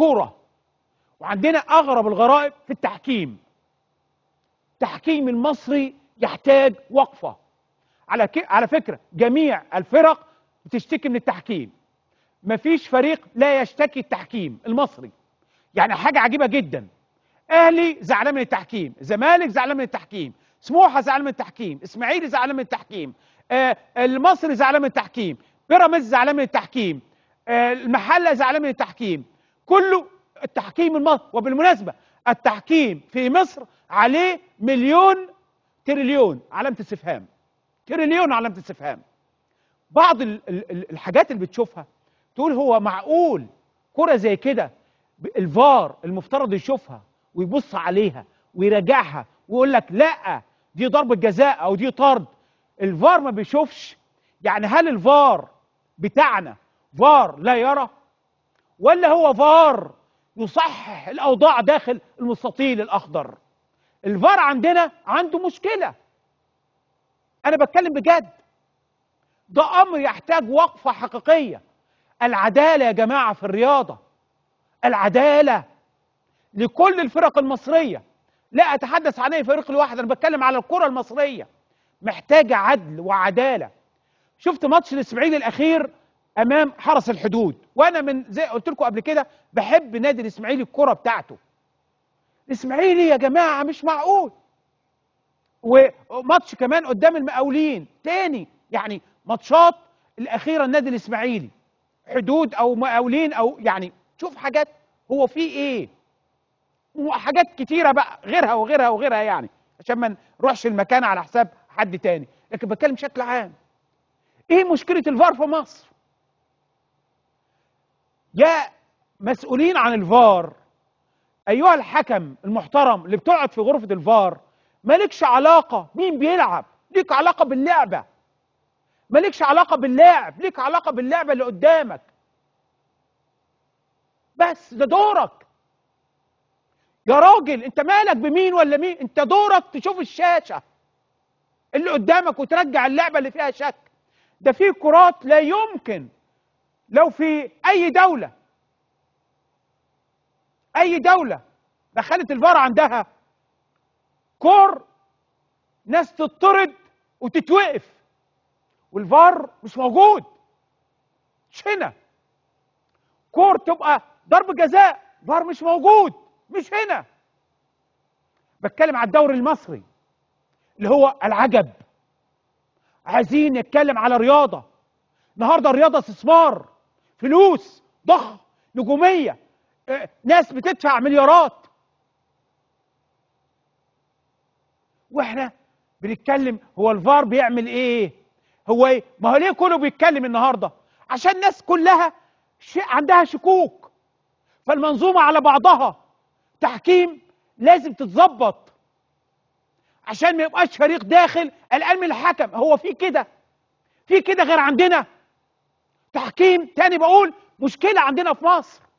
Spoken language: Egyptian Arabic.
كوره وعندنا اغرب الغرائب في التحكيم التحكيم المصري يحتاج وقفه على ك... على فكره جميع الفرق بتشتكي من التحكيم مفيش فريق لا يشتكي التحكيم المصري يعني حاجه عجيبه جدا اهلي زعلان من التحكيم زمالك زعلان من التحكيم سموحه زعلان من التحكيم اسماعيلي زعلان من التحكيم آه المصري زعلان من التحكيم بيراميدز زعلان من التحكيم آه المحله زعلان من التحكيم كله التحكيم المصري وبالمناسبه التحكيم في مصر عليه مليون تريليون علامه استفهام تريليون علامه استفهام بعض ال- ال- ال- الحاجات اللي بتشوفها تقول هو معقول كرة زي كده ب- الفار المفترض يشوفها ويبص عليها ويراجعها ويقول لك لا دي ضربة جزاء او دي طرد الفار ما بيشوفش يعني هل الفار بتاعنا فار لا يرى ولا هو فار يصحح الاوضاع داخل المستطيل الاخضر الفار عندنا عنده مشكلة انا بتكلم بجد ده امر يحتاج وقفه حقيقيه العداله يا جماعه في الرياضه العداله لكل الفرق المصريه لا اتحدث عن اي فريق لوحده انا بتكلم على الكره المصريه محتاجه عدل وعداله شفت ماتش الاسماعيلي الاخير امام حرس الحدود وانا من زي قلت لكم قبل كده بحب نادي الاسماعيلي الكره بتاعته الاسماعيلي يا جماعه مش معقول وماتش كمان قدام المقاولين تاني يعني ماتشات الاخيره النادي الاسماعيلي حدود او مقاولين او يعني شوف حاجات هو في ايه وحاجات كتيره بقى غيرها وغيرها وغيرها يعني عشان ما نروحش المكان على حساب حد تاني لكن بتكلم بشكل عام ايه مشكله الفار في مصر يا مسؤولين عن الفار ايها الحكم المحترم اللي بتقعد في غرفه الفار مالكش علاقه مين بيلعب ليك علاقه باللعبه مالكش علاقه باللاعب ليك علاقه باللعبه اللي قدامك بس ده دورك يا راجل انت مالك بمين ولا مين انت دورك تشوف الشاشه اللي قدامك وترجع اللعبه اللي فيها شك ده في كرات لا يمكن لو في اي دوله اي دوله دخلت الفار عندها كور ناس تطرد وتتوقف والفار مش موجود مش هنا كور تبقى ضرب جزاء فار مش موجود مش هنا بتكلم على الدوري المصري اللي هو العجب عايزين نتكلم على رياضه النهارده الرياضه استثمار فلوس ضخم نجوميه آه، ناس بتدفع مليارات واحنا بنتكلم هو الفار بيعمل ايه هو ايه ما هو ليه كله بيتكلم النهارده عشان الناس كلها شيء عندها شكوك فالمنظومه على بعضها تحكيم لازم تتظبط عشان ما يبقاش فريق داخل قلقان من الحكم هو في كده في كده غير عندنا تحكيم تاني بقول مشكله عندنا في مصر